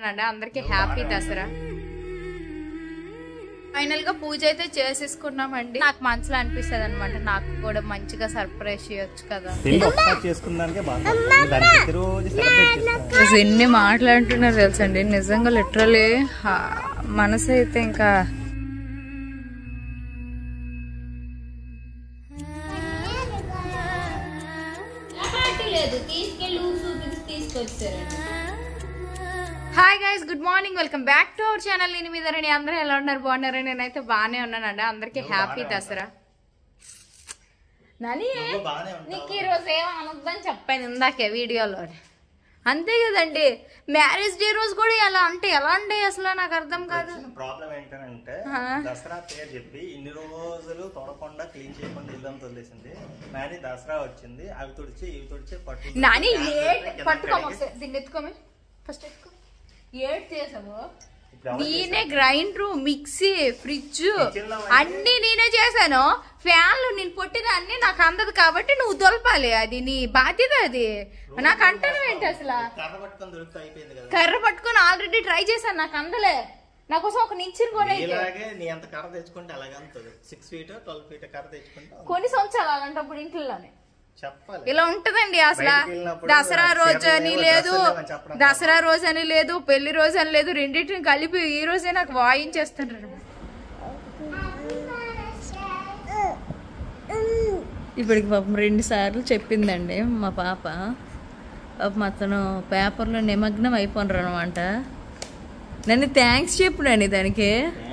అండి అందరికి happy Dasara final గా పూజ అయితే చేసేసుకున్నామండి నాకు మనసులో అనిపిస్తుంది అనమాట నాకు కూడా మంచిగా సర్ప్రైజ్ చేయొచ్చు కదా పెళ్లి ఒకసారి చేసుకున్నానికే బాగా దాన్ని ప్రతిరోజు సెలబ్రేట్ చేస్తాను అసలు ఎన్ని మాట్లాడుతున్నారు తెలుసండి నిజంగా లిటరలీ మనసు అయితే ఇంకా లేదు తీసుకెళ్ళి చూపించి తీసుకొచ్చారండి hi guys good morning welcome back to our channel నేను మీద అందరూ ఎలా ఉన్నారు బాగున్నారు నేనైతే బాగానే ఉన్నానండి అందరికి హ్యాపీ దసరా నని బాగానే నీకు ఈ రోజు ఏం అనొద్దని చెప్పాను ఇందాకే వీడియోలో అంతే కదండి మ్యారేజ్ డే రోజు కూడా ఎలా అంటే ఎలా అంటే అసలు నాకు అర్థం కాదు ప్రాబ్లం ఏంటంటే దసరా పేరు చెప్పి ఇన్ని రోజులు తొడకుండా క్లీన్ చేయకుండా ఇల్లంతా వదిలేసింది కానీ దసరా వచ్చింది అవి తుడిచి ఇవి తుడిచి పట్టు నాని ఏట్ పట్టుకోమ దీన్ని ఎత్తుకోమే ఫస్ట్ ఎత్తుకో ఏట్ చేసావు నేనే గ్రైండర్ మిక్సీ ఫ్రిడ్జ్ అన్ని నేనే చేశాను ఫ్యాన్లు నేను పొట్టిన అన్ని నాకు అందదు కాబట్టి నువ్వు దొలపాలి అది నీ బాధ్యత అది నాకు అంటాను ఏంటి అసలు కర్ర పట్టుకొని దొరికితే అయిపోయింది కదా కర్ర పట్టుకొని ఆల్రెడీ ట్రై చేశాను నాకు అందలే నా కోసం ఒక నించిన కొని అయితే ఇలాగే నీ అంత కర్ర తెచ్చుకుంటే అలాగే అంతది సిక్స్ ఫీట్ ట్వెల్వ్ ఫీట్ కర్ర తెచ్చుకుంటే కొన్ని సంవత్సరాలు అలాంటప్పుడు ఇంట్లోనే చెప్పాలి ఇలా ఉంటదండి అసలు బయటికి వెళ్ళినప్పుడు దసరా రోజు అని చీరలు లేదు డ్రెస్సులు లేవని చెప్పడం దసరా రోజు అని లేదు పెళ్లి రోజు అని లేదు రెండింటిని కలిపి ఈ రోజే నాకు వాయించేస్తున్నారు ఇప్పటికి పాపం రెండు సార్లు చెప్పిందండి మా పాప పాపం అతను పేపర్లో నిమగ్నం అయిపోయినారు అనమాట నన్ను థ్యాంక్స్ చెప్పుడండి దానికి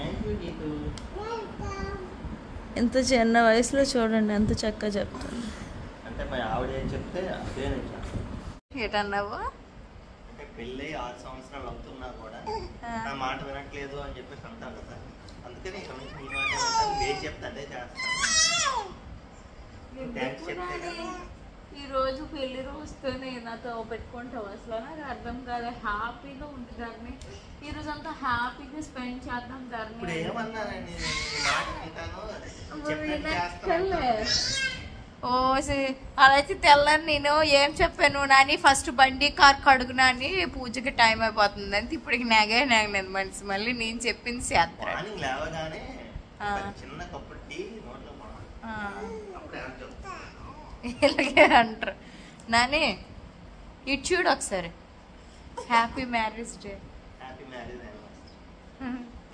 ఎంత చిన్న వయసులో చూడండి ఎంత చక్కగా చెప్తుంది అంటే మా ఆవిడ ఏం చెప్తే అదే నేను చేస్తాను. ఏటన్నావు అంటే పెళ్ళి ఆరు సంవత్సరాలు అవుతున్నా కూడా నా మాట వినట్లేదు అని చెప్పేసి అంటాను కదా అందుకని ఇక నుంచి మీ మాట వింటాను నేను చెప్తే అదే చేస్తాను థ్యాంక్స్ చెప్తే కదా. ఈ రోజు పెళ్లి రోజుతోనే నాతో పెట్టుకుంటావు అసలు నాకు అర్థం కాదు హ్యాపీగా ఉంటుంది ఈ రోజు అంతా హ్యాపీగా స్పెండ్ చేద్దాం ఇప్పుడు ధరణి ఏమన్నానండి నేను మీ మాట వింటాను చెప్పినట్టు చేస్తాను ఓ సి- అదైతే తెల్లని నేను ఏం చెప్పాను నాని ఫస్ట్ బండి కార్ కడుగునా అని పూజకి టైం అయిపోతుంది అంటే ఇప్పటికి నాగే నాగలేదు మనిషి మళ్ళీ నేను చెప్పింది చేస్తాడు మార్నింగ్ లేవగానే ఆ. ఒక చిన్న కప్పు టీ నోట్లో పోవాలి. అప్పుడే అని చెప్తాను ఇలాగే అంటారు నాని ఇటు చూడు ఒకసారి happy marriage day happy marriage అయినా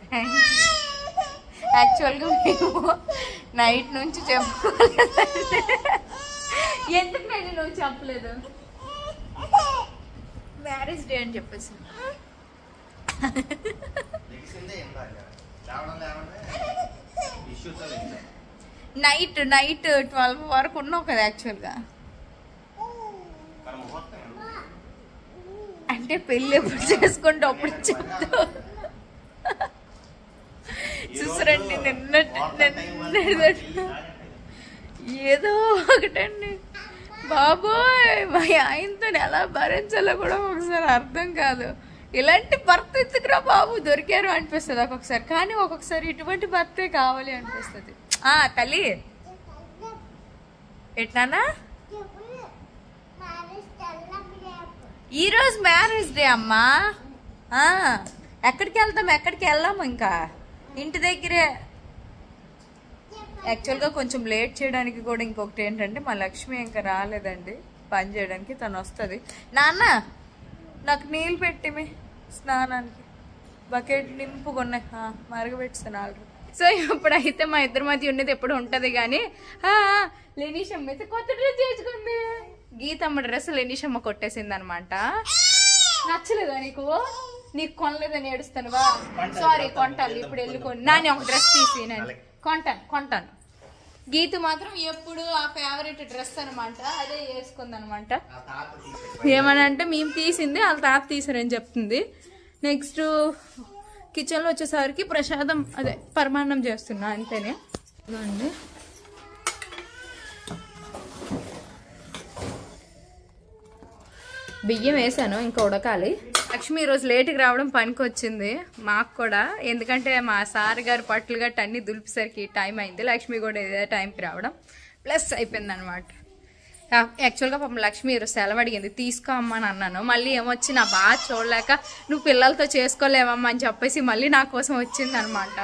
యాక్చువల్గా మేము నైట్ నుంచి చెప్పుకోలేదు ఎందుకు నేను నువ్వు చెప్పలేదు మ్యారేజ్ డే అని చెప్పేసి లెగిసిందే ఏం రాగా లేవడం లేవడమే ఇష్యూతో లెగిసాం నైట్ నైట్ ట్వెల్వ్ వరకు ఉన్నావు కదా యాక్చువల్గా మన ముహూర్తం ఎంత? అంటే పెళ్ళి ఎప్పుడు చేసుకుంటే అప్పుడు చెప్తావు ఈ చూసారండి రోజు నిన్న ముహూర్తం టైం వరకు నిన్న పెళ్ళి కాదండి. ఏదో ఒకటండి బాబోయ్ మా ఆయనతో ఎలా భరించాలో కూడా ఒకసారి అర్థం కాదు ఇలాంటి భర్త ఎందుకురా బాబు దొరికారు అనిపిస్తుంది ఒక్కొక్కసారి కానీ ఒక్కొక్కసారి ఇటువంటి భర్తే కావాలి అనిపిస్తుంది ఆ తల్లి ఎట్లానా ఈ రోజు మ్యారేజ్ డే అమ్మా ఆ, ఎక్కడికి వెళ్తాం ఎక్కడికి వెళ్ళాము ఇంకా ఇంటి దగ్గరే యాక్చువల్గా కొంచెం లేట్ చేయడానికి కూడా ఇంకొకటి ఏంటంటే మా లక్ష్మి ఇంకా రాలేదండి పని చేయడానికి తను వస్తుంది నాన్న నాకు నీళ్ళు పెట్టిమి స్నానానికి బకెట్ నింపుకున్నాయి ఆ, మరగబెట్టాను ఆల్రెడీ సో ఇప్పుడైతే మా ఇద్దరి మధ్య ఉన్నది ఎప్పుడు ఉంటది కానీ ఆ, ఆ, లెనీషమ్మ అయితే కొత్త డ్రెస్ చేసుకుంది గీతమ్మ డ్రెస్ లెనీషమ్మ కొట్టేసింది అనమాట నచ్చలేదా నీకు నీకు కొనలేదని ఏడుస్తానువా సారీ కొంటాను ఇప్పుడు వెళ్ళుకోండి నాని ఒక డ్రెస్ తీసి నేను కొంటాను కొంటాను గీతు మాత్రం ఎప్పుడు ఆ ఫేవరెట్ డ్రెస్ అనమాట అదే వేసుకుంది అనమాట ఆ తాత తీసేసి ఏమని అంటే మేము తీసింది వాళ్ళ తాత తీసారని చెప్తుంది నెక్స్ట్ కిచెన్లో వచ్చేసరికి ప్రసాదం అదే పరమాన్నం చేస్తున్నా అంతేనే ఇదిగోండి బియ్యం వేసాను ఇంకా ఉడకాలి లక్ష్మి ఈరోజు లేట్కి రావడం పనికి వచ్చింది మాకు కూడా ఎందుకంటే మా సార్ గారు పట్లు గట్ట అన్ని దులిపేసరికి టైం అయింది లక్ష్మి కూడా ఇదే టైంకి రావడం ప్లస్ అయిపోయింది అనమాట యాక్చువల్గా పాపం లక్ష్మి ఈరోజు సెలవు అడిగింది తీసుకో అమ్మా అని అన్నాను మళ్ళీ ఏమొచ్చి నా బాగా చూడలేక నువ్వు పిల్లలతో చేసుకోలేవమ్మా అని చెప్పేసి మళ్ళీ నా కోసం వచ్చింది అనమాట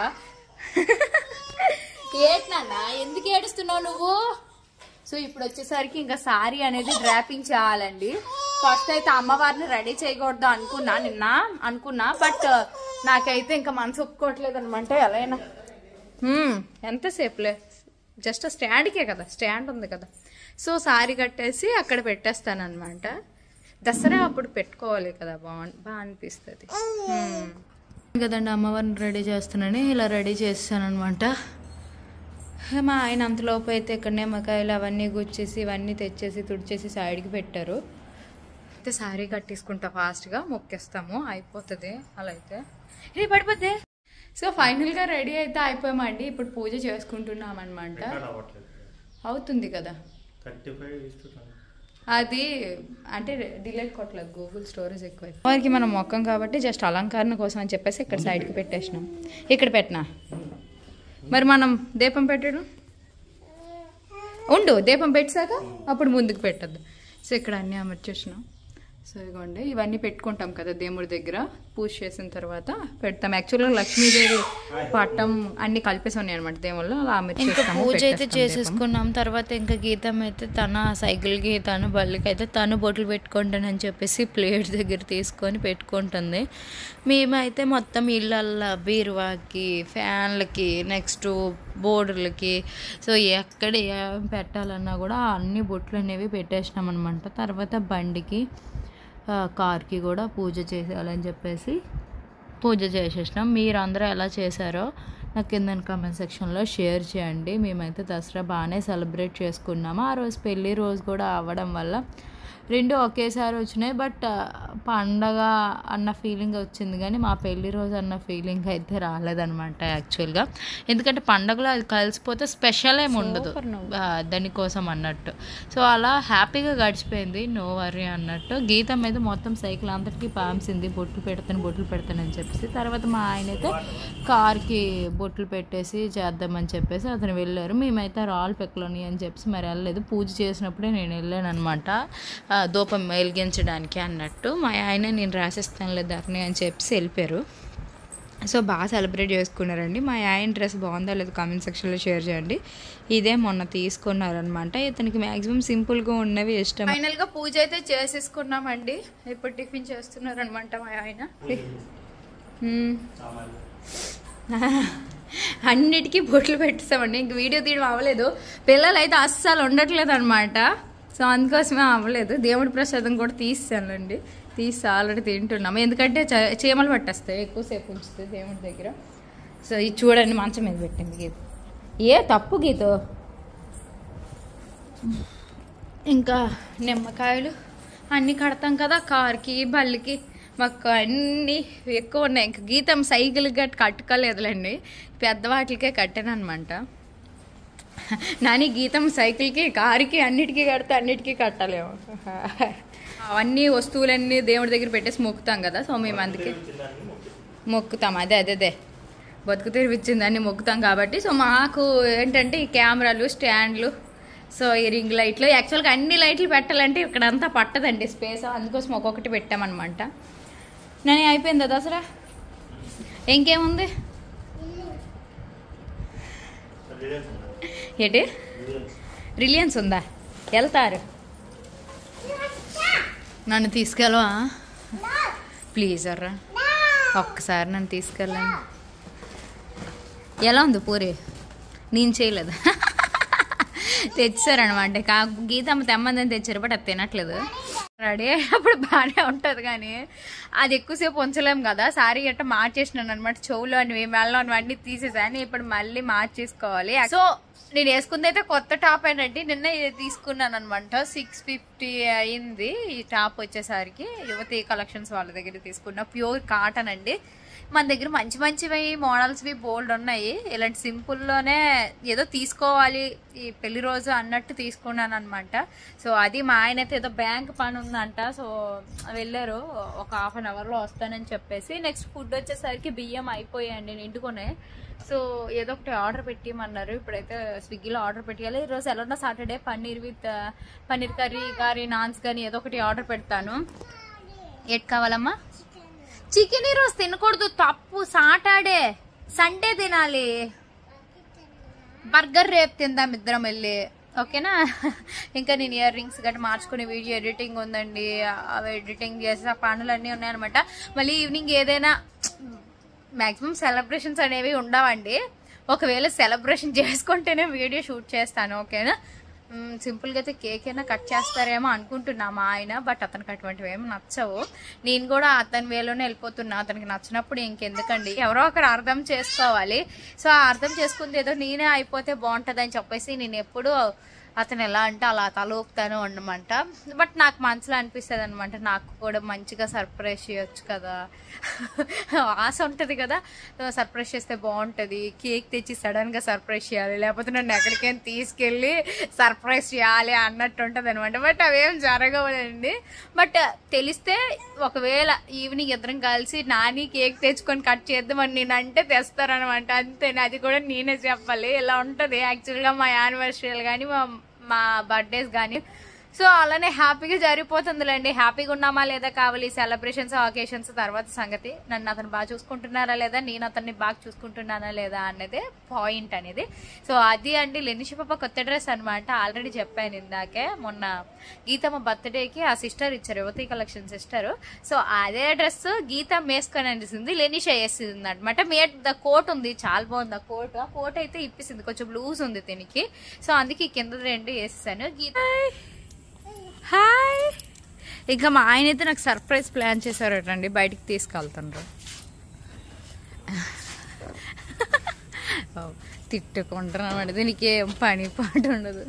ఏంటన్నా ఎందుకు ఏడుస్తున్నావు నువ్వు సో ఇప్పుడు వచ్చేసరికి ఇంకా సారీ అనేది డ్రాపింగ్ చేయాలండి ఫస్ట్ అయితే అమ్మవారిని రెడీ చేయకూడదు అనుకున్నా నిన్న అనుకున్నా బట్ నాకైతే ఇంకా మనసు ఒప్పుకోవట్లేదు అనమాట ఎలా అయినా హ్మ్, ఎంతసేపులే జస్ట్ స్టాండ్కే కదా స్టాండ్ ఉంది కదా సో సారీ కట్టేసి అక్కడ పెట్టేస్తాను అనమాట దసరా అప్పుడు పెట్టుకోవాలి కదా బాగా బాగా అనిపిస్తుంది హ్మ్. కదండి అమ్మవారిని రెడీ చేస్తున్నాను ఇలా రెడీ చేస్తాను అనమాట మా ఆయన అంతలోపు అయితే ఇక్కడ నిమ్మకాయలు అవన్నీ గుచ్చేసి ఇవన్నీ తెచ్చేసి తుడిచేసి సైడ్కి పెట్టారు అయితే సారీ కట్టేసుకుంటా ఫాస్ట్గా మొక్కేస్తాము అయిపోతుంది అలా అయితే రే పడిపోతే సో ఫైనల్గా రెడీ అయితే అయిపోయామండి ఇప్పుడు పూజ చేసుకుంటున్నాం అనమాట అవ్వట్లేదు అవుతుంది కదా థర్టీ ఫైవ్ ఇస్తున్నాను అది అంటే డిలీట్ కొట్టలేదు గూగుల్ స్టోరేజ్ ఎక్కువ వారికి మనం మొక్కం కాబట్టి జస్ట్ అలంకరణ కోసం అని చెప్పేసి ఇక్కడ సైడ్కి పెట్టేసినాం ఇక్కడ పెట్టినా మరి మనం దీపం పెట్టడం ఉండు దీపం పెట్టాక అప్పుడు ముందుకు పెట్టద్దు సో ఇక్కడ అన్నీ అమర్చేసినాం సో ఇదిగోండి ఇవన్నీ పెట్టుకుంటాం కదా దేవుడి దగ్గర పూజ చేసిన తర్వాత పెడతాం యాక్చువల్గా లక్ష్మీదేవి పట్టం అన్ని కలిపేసి ఉన్నాయి అనమాట దేవుళ్ళు అలా ఇంకా అమర్చేస్తాము పూజ అయితే పెట్టేస్తాం దీపం. చేసేసుకున్నాం తర్వాత ఇంకా గీతం అయితే తన సైకిల్కి తను బళ్ళకి అయితే తను బొట్లు పెట్టుకుంటానని చెప్పేసి ప్లేట్ దగ్గర తీసుకొని పెట్టుకుంటుంది మేమైతే మొత్తం ఇళ్ళల్లో బీరువాకి ఫ్యాన్లకి నెక్స్ట్ బోర్డులకి సో ఎక్కడ ఏం పెట్టాలన్నా కూడా అన్ని బొట్లు అనేవి పెట్టేసినాం అనమాట తర్వాత బండికి ఆ, కార్కి కూడా పూజ చేసేయాలని చెప్పేసి పూజ చేసేసినాం మీరు అందరూ ఎలా చేశారో నాకు కింద కామెంట్ సెక్షన్లో షేర్ చేయండి మేమైతే దసరా బాగానే సెలబ్రేట్ చేసుకున్నాము ఆ రోజు పెళ్ళి రోజు కూడా అవ్వడం వల్ల రెండు ఒకేసారి వచ్చినాయి బట్ పండగ అన్న ఫీలింగ్ వచ్చింది కానీ మా పెళ్లి రోజు అన్న ఫీలింగ్ అయితే రాలేదనమాట యాక్చువల్గా ఎందుకంటే పండగలో అది కలిసిపోతే స్పెషల్ ఏమి ఉండదు ఆ, దానికోసం అన్నట్టు సో అలా హ్యాపీగా గడిచిపోయింది నో వరీ అన్నట్టు గీతం మీద మొత్తం సైకిల్ అంతటికి పాంసింది బొట్లు పెడతాను బొట్లు పెడతానని చెప్పేసి తర్వాత మా ఆయన అయితే కార్కి బొట్లు పెట్టేసి చేద్దామని చెప్పేసి అతను వెళ్ళారు మేమైతే రాల్ పెక్కలోని అని చెప్పేసి మరి వెళ్ళలేదు పూజ చేసినప్పుడే నేను వెళ్ళాను అనమాట దూపం వెలిగించడానికి అన్నట్టు మా ఆయన నేను రాసిస్తానులే ధరణి అని చెప్పేసి వెళ్ళిపోయారు సో బాగా సెలబ్రేట్ చేసుకున్నారండి మా ఆయన డ్రెస్ బాగుందా లేదు కామెంట్ సెక్షన్లో షేర్ చేయండి ఇదే మొన్న తీసుకున్నారనమాట ఇతనికి మ్యాక్సిమం సింపుల్గా ఉన్నవి ఇష్టం ఫైనల్గా పూజ అయితే చేసేసుకున్నామండి ఇప్పుడు టిఫిన్ చేస్తున్నారనమాట మా ఆయన మ్మ్. అన్నిటికీ బొట్లు పెట్టేసామండి ఇంక వీడియో తీయడం అవ్వలేదు పిల్లలు అయితే అస్సలు ఉండట్లేదు అనమాట సో అందుకోసమే అవ్వలేదు దేవుడి ప్రసాదం కూడా తీసానండి తీసి ఆల్రెడీ తింటున్నాము ఎందుకంటే చ- చీమలు పట్టేస్తాయి ఎక్కువసేపు ఉంచుతుంది దేవుడి దగ్గర సో ఇది చూడండి మంచం మీద పెట్టింది గీత ఏ తప్పు గీత ఇంకా నిమ్మకాయలు అన్నీ కడతాం కదా కార్కి బల్లికి మాకు అన్నీ ఎక్కువ ఉన్నాయి ఇంకా గీతం సైకిల్ గట్ కట్టుకోలేదులేండి పెద్ద వాటికే కట్టాను అనమాట నాని గీతం సైకిల్కి కారుకి అన్నిటికీ కడితే అన్నిటికీ కట్టాలేమో అవన్నీ వస్తువులన్నీ దేవుడి దగ్గర పెట్టేసి మొక్కుతాం కదా సో మేము అందుకే మొక్కుతాం అదే అదే అదే బతుకు తెరిపించింది అన్ని మొక్కుతాం కాబట్టి సో మాకు ఏంటంటే ఈ కెమెరాలు స్టాండ్లు సో ఈ రింగ్ లైట్లు యాక్చువల్గా అన్ని లైట్లు పెట్టాలంటే ఇక్కడ అంతా పట్టదండి స్పేస్ అందుకోసం ఒక్కొక్కటి పెట్టామన్నమాట నేను అయిపోయిందా దసరా ఇంకేముంది ఏంటి రిలయన్స్ ఉందా వెళ్తారు నన్ను తీసుకెళ్ళవా ప్లీజ్ అర్రా ఒక్కసారి నన్ను తీసుకెళ్ళండి ఎలా ఉంది పూరి నేను చేయలేదు తెచ్చారనమాట కా గీతమ్మ తెమ్మందని తెచ్చారు బట్ అది తినట్లేదు రెడీ అయ్యేటప్పుడు బాగానే ఉంటుంది కానీ అది ఎక్కువసేపు ఉంచలేం కదా సారీ గట్ట మార్చేసినాను అనమాట చెవులు అని మెల్ల అన్నీ తీసేసాను ఇప్పుడు మళ్ళీ మార్చేసుకోవాలి సో నేను వేసుకుంది అయితే కొత్త టాప్ అండి నిన్న ఇది తీసుకున్నాను అనమాట సిక్స్ ఫిఫ్టీ ఫిఫ్టీ అయింది ఈ టాప్ వచ్చేసరికి యువతి కలెక్షన్స్ వాళ్ళ దగ్గర తీసుకున్న ప్యూర్ కాటన్ అండి మన దగ్గర మంచి మంచివి మోడల్స్వి బోల్డ్ ఉన్నాయి ఇలాంటి సింపుల్లోనే ఏదో తీసుకోవాలి ఈ పెళ్లి రోజు అన్నట్టు తీసుకున్నాను అనమాట సో అది మా ఆయన అయితే ఏదో బ్యాంక్ పని ఉందంట సో వెళ్ళారు ఒక హాఫ్ అన్ అవర్లో వస్తానని చెప్పేసి నెక్స్ట్ ఫుడ్ వచ్చేసరికి బియ్యం అయిపోయాయండి నిండుకునే సో ఏదో ఒకటి ఆర్డర్ పెట్టిమన్నారు ఇప్పుడైతే స్విగ్గీలో ఆర్డర్ పెట్టాలి ఈరోజు ఎలానో Saturday paneer with paneer curry గారి నాన్స్ కానీ ఏదో ఒకటి ఆర్డర్ పెడతాను ఎట్ కావాలమ్మా చికెన్ ఈరోజు తినకూడదు తప్పు సాటర్డే సండే తినాలి బర్గర్ రేపు తిందాం ఇద్దరం వెళ్ళి ఓకేనా ఇంకా నేను ఇయర్ రింగ్స్ గట్రా మార్చుకునే వీడియో ఎడిటింగ్ ఉందండి అవి ఎడిటింగ్ చేసి ఆ పనులన్నీ ఉన్నాయన్నమాట మళ్ళీ ఈవినింగ్ ఏదైనా మ్యాక్సిమం సెలబ్రేషన్స్ అనేవి ఉండవండి ఒకవేళ సెలబ్రేషన్ చేసుకుంటేనే వీడియో షూట్ చేస్తాను ఓకేనా మ్, సింపుల్గా అయితే కేక్ అయినా కట్ చేస్తారేమో అనుకుంటున్నా మా ఆయన బట్ అతనికి అటువంటివి ఏమి నచ్చవు నేను కూడా అతని వేలోనే వెళ్ళిపోతున్నా అతనికి నచ్చినప్పుడు ఇంకెందుకండి ఎవరో ఒకరు అర్థం చేసుకోవాలి సో ఆ అర్థం చేసుకుంది ఏదో నేనే అయిపోతే బాగుంటుందని చెప్పేసి నేను ఎప్పుడు అతను ఎలా అంటే అలా తలూపుతాను ఉండమంట బట్ నాకు మనసులో అనిపిస్తుంది అనమాట నాకు కూడా మంచిగా సర్ప్రైజ్ చేయొచ్చు కదా ఆశ ఉంటుంది కదా సర్ప్రైజ్ చేస్తే బాగుంటుంది కేక్ తెచ్చి సడన్గా సర్ప్రైజ్ చేయాలి లేకపోతే నన్ను ఎక్కడికైనా తీసుకెళ్ళి సర్ప్రైజ్ చేయాలి అన్నట్టు ఉంటుంది అనమాట బట్ అవేం జరగవండి బట్ తెలిస్తే ఒకవేళ ఈవినింగ్ ఇద్దరం కలిసి నాని కేక్ తెచ్చుకొని కట్ చేద్దామని నేను అంటే తెస్తారనమాట అంతేనే అది కూడా నేనే చెప్పాలి ఇలా ఉంటుంది యాక్చువల్గా మా యానివర్సరీలు కానీ మా మా బర్త్డేస్ కానీ సో అలానే హ్యాపీగా జరిగిపోతుందిలేండి హ్యాపీగా ఉన్నామా లేదా కావాలి సెలబ్రేషన్స్ అకేషన్స్ తర్వాత సంగతి నన్ను అతను బాగా చూసుకుంటున్నారా లేదా నేను అతన్ని బాగా చూసుకుంటున్నానా లేదా అనేది పాయింట్ అనేది సో అది అండి లెనిషి పాప కొత్త డ్రెస్ అనమాట ఆల్రెడీ చెప్పాను ఇందాకే మొన్న గీతమ్మ బర్త్డేకి ఆ సిస్టర్ ఇచ్చారు యువతి కలెక్షన్ సిస్టర్ సో అదే డ్రెస్ గీత వేసుకొని అనిసింది లెనిష వేసింది అనమాట మేట్ ద కోట్ ఉంది చాలా బాగుంది ఆ కోట్ ఆ కోట్ అయితే ఇప్పిసింది కొంచెం లూజ్ ఉంది దీనికి సో అందుకే ఈ కింద రెండు వేసేసాను గీత హాయ్ ఇంకా మా ఆయన అయితే నాకు సర్ప్రైజ్ ప్లాన్ చేశారటండి బయటికి తీసుకెళ్తుండ్రు తిట్టుకుంటున్నామండి దీనికి ఏం పని పాట ఉండదు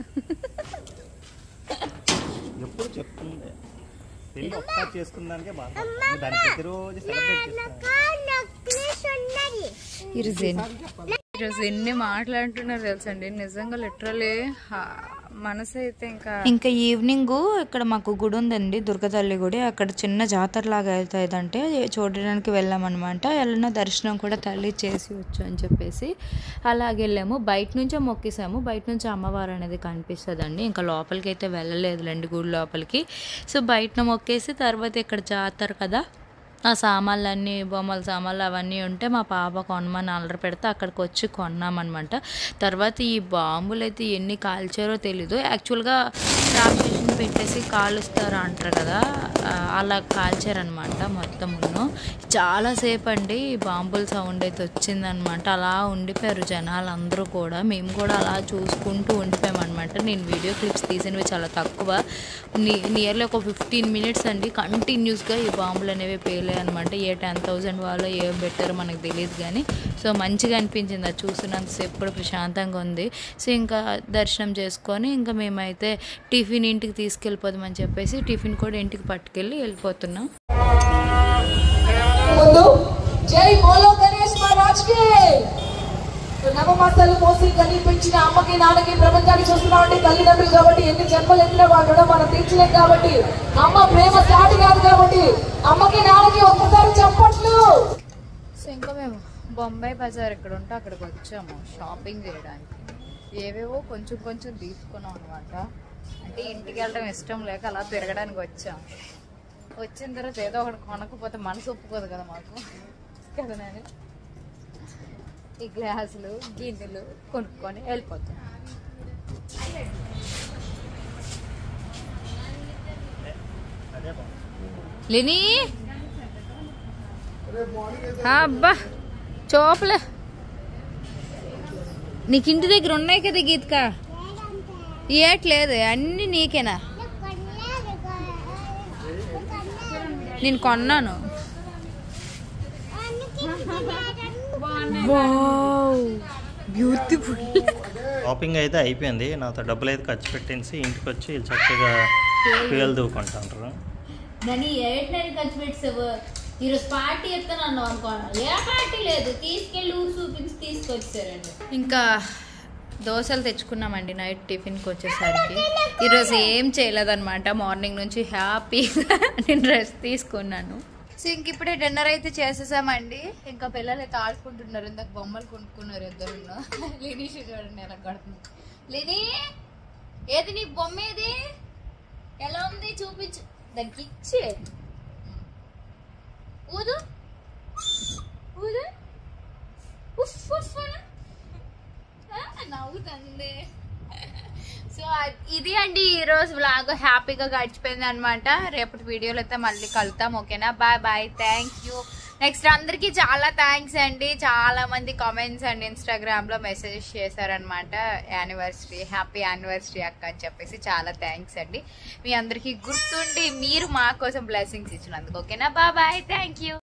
ఎప్పుడు చెప్తుంది పెళ్ళి ఒక్కసారి చేసుకున్నానికే బాగా దాన్ని ప్రతిరోజు సెలబ్రేట్ చేస్తాను ఈరోజు ఎన్ని ఈరోజు ఎన్ని మాట్లాడుతున్నారు తెలుసండి నిజంగా లిటరలీ మనసు అయితే ఇంకా ఇంకా ఈవినింగ్ ఇక్కడ మాకు గుడి ఉందండి దుర్గతల్లి గుడి అక్కడ చిన్న జాతర లాగా అవుతుందంటే చూడడానికి వెళ్ళామన్నమాట వెళ్ళిన దర్శనం కూడా తల్లి చేసి వచ్చు అని చెప్పేసి అలాగే వెళ్ళాము బయట నుంచే మొక్కేసాము బయట నుంచి అమ్మవారు అనేది కనిపిస్తుందండి ఇంకా లోపలికి అయితే వెళ్ళలేదులేండి గుడి లోపలికి సో బయటన మొక్కేసి తర్వాత ఇక్కడ జాతర కదా ఆ సామాన్లు అన్నీ బొమ్మల సామాన్లు అవన్నీ ఉంటే మా పాప కొనమని అల్లరి పెడితే అక్కడికి వచ్చి కొన్నామన్నమాట తర్వాత ఈ బాంబులు అయితే ఎన్ని కాల్చారో తెలీదు యాక్చువల్గా రాక్షసుని పెట్టేసి కాలుస్తారు అంటారు కదా ఆ, అలా కాల్చారనమాట మొత్తమును చాలాసేపు అండి ఈ బాంబుల సౌండ్ అయితే వచ్చిందనమాట అలా ఉండిపోయారు జనాలు అందరూ కూడా మేము కూడా అలా చూసుకుంటూ ఉండిపోయామన్నమాట నేను వీడియో క్లిప్స్ తీసినవి చాలా తక్కువ నియర్లీ ఒక ఫిఫ్టీన్ మినిట్స్ అండి కంటిన్యూస్గా ఈ బాంబులు అనేవి పేలాయి అనమాట ఏ టెన్ థౌజండ్ వాళ్ళు ఏం పెట్టారో మనకు తెలియదు కానీ సో మంచిగా అనిపించింది అది చూసినంతసేపు కూడా ప్రశాంతంగా ఉంది సో ఇంకా దర్శనం చేసుకొని ఇంకా మేమైతే టిఫిన్ ఇంటికి తీసుకెళ్ళిపోదామని చెప్పేసి టిఫిన్ కూడా ఇంటికి పట్టుకెళ్ళి వెళ్ళిపోతున్నాం ముందు జై బోలో గణేష్ మహారాజ్ కి సో నవమాసాలు మోసి కనిపించిన అమ్మకి నాన్నకి ప్రపంచాన్ని చూస్తున్నామండి తల్లిదండ్రులు కాబట్టి ఎన్ని జన్మలు ఎత్తిన వాళ్ళు కూడా మనం తీర్చలేం కాబట్టి అమ్మ ప్రేమ సాటి కాదు కాబట్టి అమ్మకి నాన్నకి ఒక్కసారి చెప్పట్లు సో ఇంకా మేము బొంబాయి బజార్ ఇక్కడ ఉంటే అక్కడికి వచ్చాము షాపింగ్ చేయడానికి ఏవేవో కొంచెం కొంచెం తీసుకున్నాం అనమాట అంటే ఇంటికి వెళ్ళడం ఇష్టం లేక అలా తిరగడానికి వచ్చాం వచ్చిన తర్వాత ఏదో ఒకటి కొనకపోతే మనసు ఒప్పుకోదు కదా మాకు కదా నేను ఈ గ్లాసులు గిన్నెలు కొనుక్కొని వెళ్ళిపోతాం అదే బాగుంది లేని అబ్బా చూపలే నీకు ఇంటి దగ్గర ఉన్నాయి కదా గీతిక ఏట్లేదు అన్ని నీకేనా నేను కొన్నాను బ్యూటిఫుల్ షాపింగ్ అయితే అయిపోయింది నాతో డబ్బులు అయితే ఖర్చు పెట్టేసి ఇంటికి వచ్చి చక్కగా పిల్లలు దూకుంటారు నని ఏటని ఖర్చు పెట్టావు ఈరోజు పార్టీ ఎత్తాను అనుకోను ఏ పార్టీ లేదు తీసుకెళ్ళి ఊరు చూపించి తీసుకొచ్చారండి ఇంకా దోశలు తెచ్చుకున్నామండి నైట్ టిఫిన్కి వచ్చేసరికి ఈరోజు ఏం చేయలేదన్నమాట మార్నింగ్ నుంచి హ్యాపీగా నేను రెస్ట్ తీసుకున్నాను సో ఇంక ఇప్పుడే డిన్నర్ అయితే చేసేసామండి ఇంకా పిల్లలు అయితే ఆడుకుంటున్నారు ఇందాక బొమ్మలు కొనుక్కున్నారు ఇద్దరు లినీష్ చూడండి ఎలా కడుతుంది లిని ఏది నీ బొమ్మ ఏది ఎలా ఉంది చూపించు దానికి ఇచ్చే ఊదు ఊదు ఉఫ్ ఉఫ్ అను. ఆ, నవ్వుతుంది సో ఇది అండి ఈ రోజు వ్లాగ్ హ్యాపీగా గడిచిపోయింది అనమాట రేపటి వీడియోలో అయితే మళ్ళీ కలుద్దాం ఓకేనా bye bye thank you next అందరికీ చాలా థ్యాంక్స్ అండి చాలా మంది కామెంట్స్ అండ్ ఇన్స్టాగ్రామ్ లో మెసేజెస్ చేశారనమాట యానివర్సరీ హ్యాపీ యానివర్సరీ అక్క అని చెప్పేసి చాలా థ్యాంక్స్ అండి మీ అందరికీ గుర్తుండి మీరు మా కోసం బ్లెస్సింగ్స్ ఇచ్చినందుకు ఓకేనా బాయ్ బాయ్ థ్యాంక్ యూ